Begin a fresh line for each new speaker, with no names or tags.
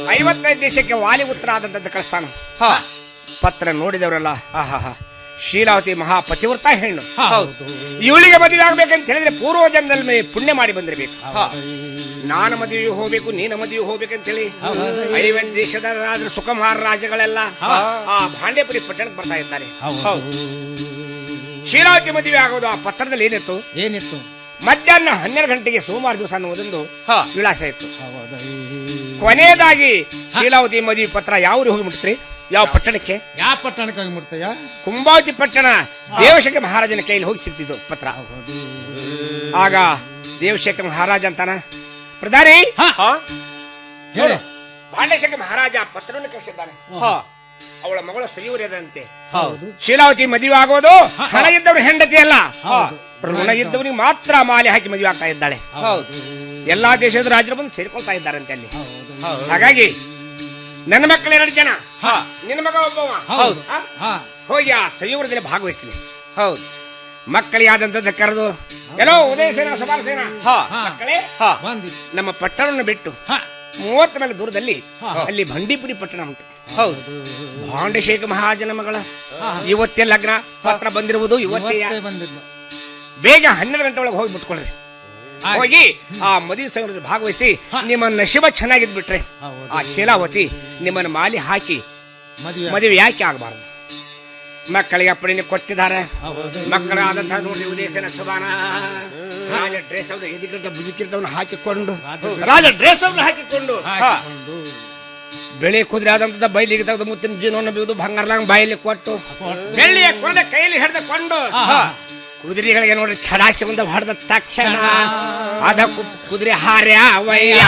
ಐವತ್ತೈದು ದೇಶಕ್ಕೆ ವಾಲಿ ಉತ್ತರ ಆದಂತದ್ದು ಕಳಿಸ್ತಾನ
ಹಾ
ಪತ್ರ ನೋಡಿದವರಲ್ಲ ಆಹಾ ಶೀಲಾವತಿ ಮಹಾ ಪತಿವ್ರತ ಹೆಣ್ಣು
ಹೌದು
ಇವಳಿಗೆ ಮದುವೆ ಆಗ್ಬೇಕಂತ ಹೇಳಿದ್ರೆ ಪೂರ್ವ ಜನ್ಮದಲ್ಲಿ ಮೇ- ಪುಣ್ಯ ಮಾಡಿ ಬಂದಿರಬೇಕು
ಹಾ
ನಾನು ಮದುವೆ ಹೋಗ್ಬೇಕು ನೀನು ಮದುವೆ ಹೋಗ್ಬೇಕಂತೇಳಿ ಐವತ್ತು ದೇಶದ ರಾಜರು ಸುಖಮಾರ ರಾಜ್ಯಗಳೆಲ್ಲ ಆ ಭಾಂಡೇಪುರಿ ಪಟ್ಟಣಕ್ಕೆ ಬರ್ತಾ ಇದ್ದಾರೆ
ಹೌದು
ಶೀಲಾವತಿ ಮದುವೆ ಆಗೋದು ಆ ಪತ್ರದಲ್ಲಿ ಏನಿತ್ತು
ಏನಿತ್ತು
ಮಧ್ಯಾಹ್ನ ಹನ್ನೆರಡು ಗಂಟೆಗೆ ಸೋಮವಾರ ದಿವಸ ಅನ್ನೋದೊಂದು
ಹಾ
ವಿಳಾಸ ಇತ್ತು
ಹೌದು
ಕೊನೆಯದಾಗಿ ಶೀಲಾವತಿ ಮದುವೆ ಪತ್ರ ಯಾವ ಊರಿಗೆ ಹೋಗಿ ಮುಟ್ತ್ರಿ ಯಾವ ಪಟ್ಟಣಕ್ಕೆ
ಯಾವ ಪಟ್ಟಣಕ್ಕೆ ಹೋಗಿ ಮುಟ್ತಯ್ಯ
ಕುಂಬಾವತಿ ಪಟ್ಟಣ ದೇವಶೇಖರ ಮಹಾರಾಜನ ಕೈಯಲ್ಲಿ ಹೋಗಿ ಸಿಗ್ತಿದ್ದು ಪತ್ರ ಆಗ ದೇವಶೇಖರ ಮಹಾರಾಜ ಅಂತಾನ ಪ್ರಧಾನಿ
ಹಾ
ಹೇಳಿ
ಭಾಂಡೇಶೇಖರ ಮಹಾರಾಜ ಪತ್ರವನ್ನು ಕಳಿಸಿದ್ದಾನೆ
ಹಾ
ಅವಳ ಮಗಳು ಸರಿಯೂರಿಯದಂತೆ
ಹೌದು
ಶೀಲಾವತಿ ಮದುವೆ ಆಗೋದು ಹಣ ಇದ್ದವ್ರ ಹೆಂಡತಿ ಅಲ್ಲ
ಹೌದು
ಋಣ ಇದ್ದವನಿಗೆ ಮಾತ್ರ ಮಾಲೆ ಹಾಕಿ ಮದುವೆ ಆಗ್ತಾ ಇದ್ದಾಳೆ
ಹೌದು
ಎಲ್ಲಾ ದೇಶದ ರಾಜರು ಬಂದು ಸೇರ್ಕೊಳ್ತಾ ಇದ್ದಾರಂತೆ ಅಲ್ಲಿ
ಹೌದು
ಹೌದು
ಹಾಗಾಗಿ ನನ್ನ ಮಕ್ಕಳು ಎರಡು ಜನ
ಹಾ
ನಿನ್ನ ಮಗ ಒಬ್ಬವ
ಹೌದು
ಆ?
ಹಾ
ಹೋಗಿ ಆ ಸಂಯೋಗದಲ್ಲಿ ಭಾಗವಹಿಸಲಿ
ಹೌದು
ಮಕ್ಕಳಿಗಾದಂತದ್ದು ಕರೆದು ಎಲ್ಲೋ ಉದಯ ಸೇನಾ ಸುಮಾರು ಸೇನಾ
ಹಾ
ಹಾ
ಮಕ್ಕಳೇ
ಹಾ
ಬಂದಿ
ನಮ್ಮ ಪಟ್ಟಣವನ್ನು ಬಿಟ್ಟು
ಹಾ
ಮೂವತ್ತ ಮೇಲೆ ದೂರದಲ್ಲಿ
ಹಾ.
ಅಲ್ಲಿ ಬಂಡೀಪುರಿ ಪಟ್ಟಣ ಉಂಟು
ಹೌದು
ಭಾಂಡಶೇಖರ ಮಹಾಜನ ಮಗಳ
ಹಾ.
ಇವತ್ತೇ ಲಗ್ನ ಪತ್ರ ಬಂದಿರುವುದು ಇವತ್ತೇ
ಇವತ್ತೇ ಬಂದಿದ್ದು
ಬೇಗ ಹನ್ನೆರಡು ಗಂಟೆ ಒಳಗೆ ಹೋಗಿ ಬಿಟ್ಕೊಳ್ರಿ
ಆಯ್ತು.
ಹೋಗಿ ಆ ಮದುವೆ ಸಂಘದಲ್ಲಿ ಭಾಗವಹಿಸಿ
ಹಾ.
ನಿಮ್ಮ ನಶಿಬ ಚೆನ್ನಾಗಿದ್ ಬಿಟ್ರೆ
ಹೌದು.
ಆ ಶೀಲಾವತಿ ನಿಮ್ಮನ್ನು ಮಾಲಿ ಹಾಕಿ
ಮದುವೆ
ಮದುವೆ ಯಾಕೆ ಆಗಬಾರದು ಮಕ್ಕಳಿಗೆ ಅಪ್ಪಣೆ ಕೊಟ್ಟಿದ್ದಾರೆ
ಹೌದು
ಮಕ್ಕಳಾದಂತಹ ನೋಡ್ರಿ ಉದೇಶನ ಸುಬಾನ ರಾಜ ಡ್ರೆಸ್ ಅವ್ರು ಎದಿಗಿಂತ ಬುಜಿಕಿರ್ತವನ್ನ ಹಾಕಿಕೊಂಡು ರಾಜ ಡ್ರೆಸ್ ಅವ್ರನ್ನ ಹಾಕಿಕೊಂಡು
ಹಾಕಿಕೊಂಡು
ಬೆಳೆ ಕುದುರೆ ಆದಂತ ಬೈಲಿಗೆ ತೆಗೆದು ಮುತ್ತಿನ ಜೀವನವನ್ನು ಬೀದು ಬಂಗಾರಲಂಗ್ ಬಾಯಲ್ಲಿ ಕೊಟ್ಟು
ಕೊಟ್ಟು.
ಬೆಳ್ಳಿಯ ಕೊಂಡ ಕೈಯಲ್ಲಿ ಹಿಡಿದುಕೊಂಡು
ಆಹಾ.
ಕುದುರೆಗಳಿಗೆ ನೋಡಿ ಛಡಾಸಿ ಒಂದು ಹೊಡೆದ ತಕ್ಷಣ ಅದ ಕು- ಕುದುರೆ ಹಾರ್ಯ ವಯ್ಯ